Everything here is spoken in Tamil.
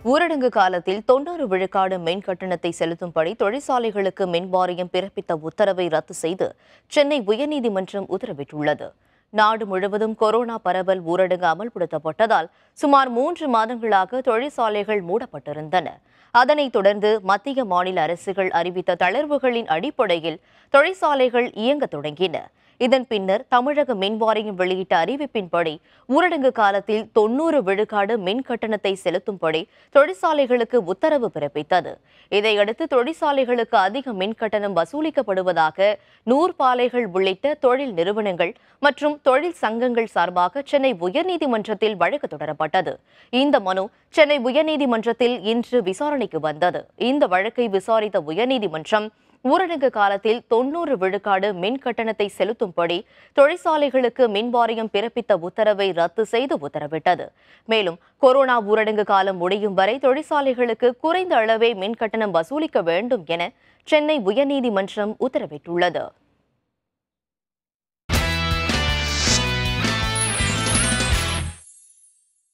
ஊரடங்கு காலத்தில் தொண்ணூறு விழுக்காடு மின் கட்டணத்தை செலுத்தும்படி தொழிற்சாலைகளுக்கு மின் வாரியம் பிறப்பித்த உத்தரவை ரத்து செய்து சென்னை உயர்நீதிமன்றம் உத்தரவிட்டுள்ளது நாடு முழுவதும் கொரோனா பரவல் ஊரடங்கு அமல்படுத்தப்பட்டதால் சுமார் மூன்று மாதங்களாக தொழிற்சாலைகள் மூடப்பட்டிருந்தன அதனைத் தொடர்ந்து மத்திய மாநில அரசுகள் அறிவித்த தளர்வுகளின் அடிப்படையில் தொழிற்சாலைகள் இயங்கத் தொடங்கின இதன் பின்னர் தமிழக மின் வாரியம் வெளியிட்ட அறிவிப்பின்படி ஊரடங்கு காலத்தில் தொன்னூறு விழுக்காடு மின் கட்டணத்தை செலுத்தும்படி தொழிற்சாலைகளுக்கு உத்தரவு பிறப்பித்தது இதையடுத்து தொழிற்சாலைகளுக்கு அதிக மின் கட்டணம் வசூலிக்கப்படுவதாக நூற்பாலைகள் உள்ளிட்ட தொழில் நிறுவனங்கள் மற்றும் தொழில் சங்கங்கள் சார்பாக சென்னை உயர்நீதிமன்றத்தில் வழக்கு தொடரப்பட்டது இந்த மனு சென்னை உயர்நீதிமன்றத்தில் இன்று விசாரணைக்கு வந்தது இந்த வழக்கை விசாரித்த உயர்நீதிமன்றம் ஊரடங்கு காலத்தில் தொன்னூறு விழுக்காடு மின் கட்டணத்தை செலுத்தும்படி தொழிற்சாலைகளுக்கு மின் வாரியம் பிறப்பித்த உத்தரவை ரத்து செய்து உத்தரவிட்டது மேலும் கொரோனா ஊரடங்கு காலம் முடியும் வரை தொழிற்சாலைகளுக்கு குறைந்த அளவே மின் கட்டணம் வசூலிக்க வேண்டும் என சென்னை உயர்நீதிமன்றம் உத்தரவிட்டுள்ளது